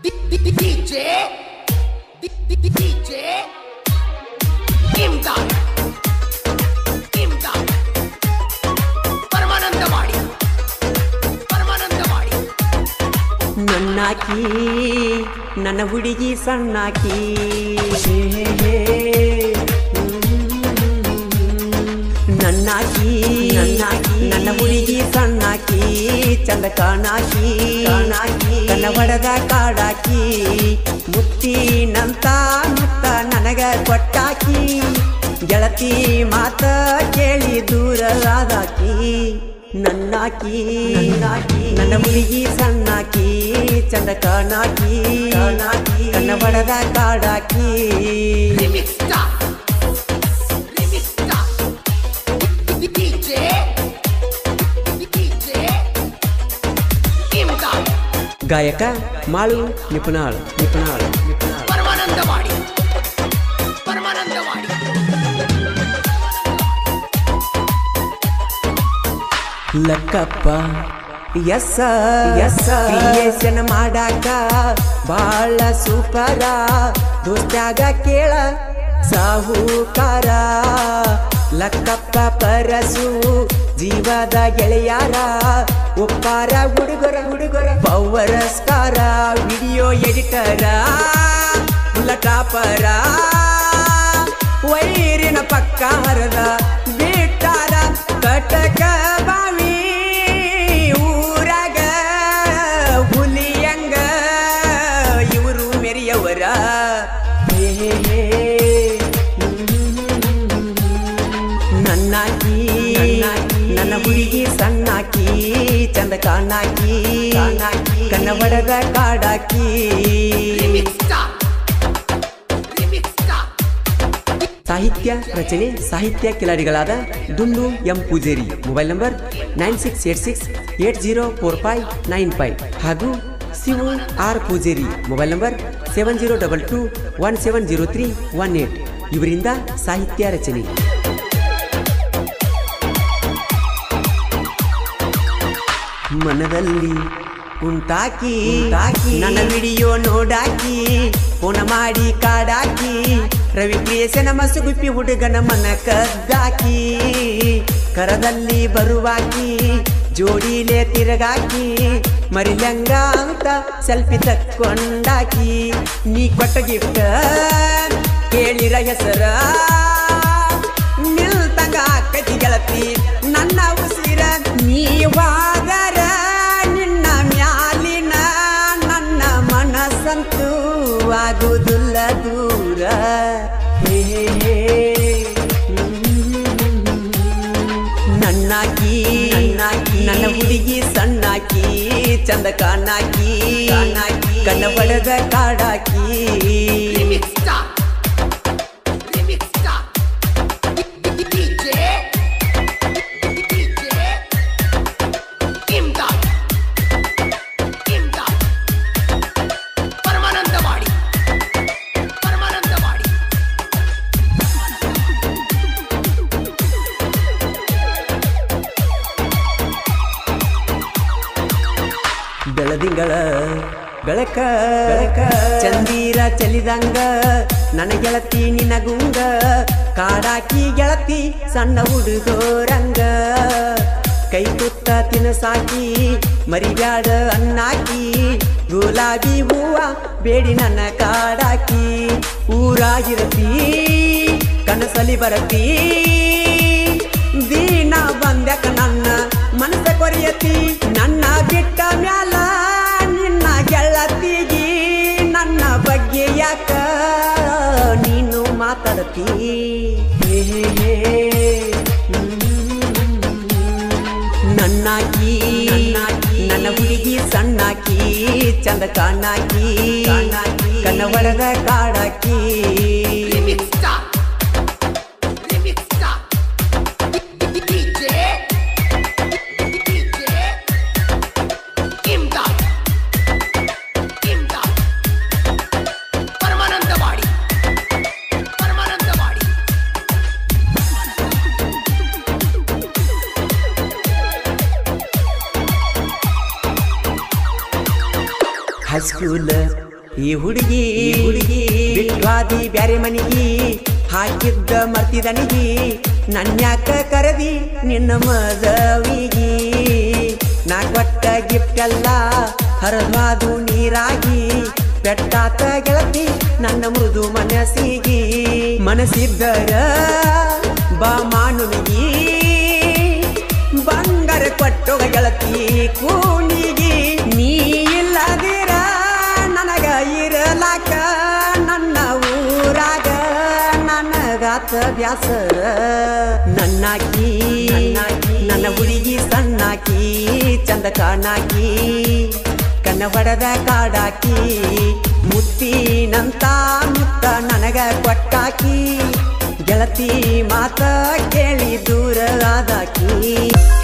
DJ DJ Imdad Imdad Paramanandavadi Paramanandawadi ನನ್ನಾಕಿ ನನ್ನ ಹುಡುಗಿ ಸಣ್ಣಾಕಿ ನನ್ನಾಕಿ ನನ್ನಾಕಿ ನನ್ನ ಹುಡುಗಿ ಸಣ್ಣಾಕಿ ಚಂದ ಕಾಣಾಕಿ ಕಾಣಾಕಿ ಕನ್ನ ಹೊಡೆದ ಕಾಡಾಕಿ ಮುತ್ತಿನಂತ ಮುತ್ತ ನನಗ ಕೊಟ್ಟಾಕಿ ಗೆಳತಿ ಮಾತ ಕೇಳಿ ದೂರದಾಕಿ ನನ್ನಾಕಿ ನನ್ನಾಕಿ ನನ್ನ ಹುಡುಗಿ ಸಣ್ಣಾಕಿ ಚಂದ ಕಾಣಾಕಿ ಕಾಣಾಕಿ ಕನ್ನ ಹೊಡೆದ ಕಾಡಾಕಿ remix star remix star DJ DJ Imdad ಗಾಯಕ Malu Nipunal Nipunal Nipunal Paramanandavadi Paramanandavadi Lakkappa S S creation ಮಾಡಾಕ ಬಾಳ ಸೂಪರ ದೋಸ್ತ್ಯಾಗ ಕೇಳ ಸಾಹುಕಾರ ಲಕ್ಕಪ್ಪ ಪರಸು ಜೀವದ ಗೆಳೆಯಾರ ಒಪ್ಪಾರ ಹುಡುಗರ ಹುಡುಗರ ಪವರಸ್ಕಾರ ವಿಡಿಯೋ ಎಡಿಟರ ಲಟಾಪರ ವೈರಿನ ಪಕ್ಕ ಹರದ ಬಿಟ್ಟಾರ ಕಟಕ ಬಾವಿ ಊರಾಗ ಹುಲಿಯಂಗ ಇವರು ಮೆರಿಯವರ ಹೇ, ಹೇ, ಹೇ. ನನ್ನಾಕಿ ನನ್ನ ಹುಡುಗಿ ಸಣ್ಣಾಕಿ ಚಂದ ಕಾಣಾಕಿ ಕನ್ನ ಹೊಡೆದ ಕಾಡಾಕಿ ರಿಮಿಕ್ಸ್ ಸ್ಟಾರ್ ರಿಮಿಕ್ಸ್ ಸ್ಟಾರ್ ಸಾಹಿತ್ಯ ರಚನೆ ಸಾಹಿತ್ಯ ಕಿಲಾಡಿಗಳಾದ Dundu M Pujeri mobile number nine six eight six eight zero four five nine five ಹಾಗೂ Shivu R Pujeri mobile number seven zero double two one seven zero three one eight ಇವರಿಂದ ಸಾಹಿತ್ಯ ರಚನೆ ಮನದಲ್ಲಿ ಉಂಟಾಕಿ ನನ್ನ ವಿಡಿಯೋ ನೋಡಾಕಿ ಫೋನ ಮಾಡಿ ಕಾಡಾಕಿ ರವಿ ಕ್ರಿಯೇಷನ ಮಸುಗುಪ್ಪಿ ಹುಡುಗನ ಮನ ಕದ್ದಾಕಿ ಕರದಲ್ಲಿ ಬರುವಾಕಿ ಜೋಡಿಲೆ ತಿರುಗಾಕಿ ಮರಿಲಂಗ ಅಂತ ಸೆಲ್ಫಿ ತಕ್ಕೊಂಡಾಕಿ ನೀ ಕೊಟ್ಟ ಗಿಫ್ಟ್ ಕೇಳಿರ ಹೆಸರ ನಿಲ್ತಂಗ ಆಕತಿ ಗೆಳತಿ ನನ್ನ ಉಸಿರ ನೀವಾದರ ನಿನ್ನ ಮ್ಯಾಲಿನ ನನ್ನ ಮನಸ್ಸಂತೂ ಆಗುವುದಿಲ್ಲ ದೂರ ಹೇ, ಹೇ, ಹೇ. ನನ್ನಾಕಿ ನನ್ನ ಹುಡುಗಿ ಸಣ್ಣಾಕಿ ಚಂದ ಕಾಣಾಕಿ ಕನ್ನ ಬಡದ ಕಾಡಾಕಿ remix star remix star DJ DJ Imdad Imdad Paramanandavadi Paramanandavadi ಬೆಳದಿಂಗಳ ಬೆಳಕ ಬೆಳಕ ಚಂದೀರ ಚಲಿದಂಗ ನನ್ನ ಗೆಳತಿ ನಿನಗುಂಗ ಕಾಡಾಕಿ ಗೆಳತಿ ಸಣ್ಣ ಹುಡುಗೋರಂಗ ಕೈ ತುತ್ತ ತಿನಸಾಕಿ ಮರಿಬ್ಯಾಡ ಅನ್ನಾಕಿ ಗುಲಾಬಿ ಹೂವ ಬೇಡಿ ನನ್ನ ಕಾಡಾಕಿ ಊರಾಗಿರತಿ ಕನಸಲಿ ಬರತಿ ದೀನ ಬಂದ್ಯಾಕ ನನ್ನ ಮನಸ್ಸ ಕೊರಿಯತಿ ನನ್ನ ಬಿಟ್ಟ ಮ್ಯಾಲ ನಿನ್ನ ಗೆಳತಿಗಿ ನನ್ನ ಬಗ್ಗೆ ಯಾಕ ನೀನು ಮಾತಾಡತಿ ಹೇ, ಹೇ, ಹೇ. ನನ್ನಾಕಿ ನನ್ನ ಹುಡುಗಿ ಸಣ್ಣಾಕಿ ಚಂದ ಕಾಣಾಕಿ ಕನ್ನ ಒಳಗ ಕಾಡಾಕಿ remix star remix star DJ DJ Imdad Imdad Paramanandavadi Paramanandavadi high school ಈ ಹುಡುಗಿ ಹುಡುಗಿ ಬಿಟ್ವಾದಿ ಬ್ಯಾರೆ ಮನಿಗಿ ಹಾಕಿದ್ದ ಮರ್ತಿದನಿಗಿ ನನ್ಯಾಕ ಕರದಿ ನಿನ್ನ ಮದವಿಗಿ ನಾ ಕೊಟ್ಟ ಗಿಫ್ಟ್ ಎಲ್ಲ ಹರದ್ವಾದು ನೀರಾಗಿ ಪೆಟ್ಟಾತ ಗೆಳತಿ ನನ್ನ ಮೃದು ಮನಸ್ಸಿಗಿ ಮನಸ್ಸಿದ್ದರ ಬಾ ಮಾನುನಿಗಿ ಬಂಗಾರ ಕೊಟ್ಟೋಗ ಗೆಳತಿ ಕೂನಿಗಿ ನೀ ಇಲ್ಲದಿರ ನನಗ ಇರಲಾಕ ನನ್ನ ಊರಾಗ ನನಗಾತ ಬ್ಯಾಸರ ನನ್ನಾಕಿ ನನ್ನ ಹುಡುಗಿ ಸಣ್ಣಾಕಿ ಚಂದ ಕಾಣಾಕಿ ಕನ್ನ ಹೊಡೆದ ಕಾಡಾಕಿ ಮುತ್ತಿನಂತ ಮುತ್ತ ನನಗ ಕೊಟ್ಟಾಕಿ ಗೆಳತಿ ಮಾತ ಕೇಳಿ ದೂರ ಆದಾಕಿ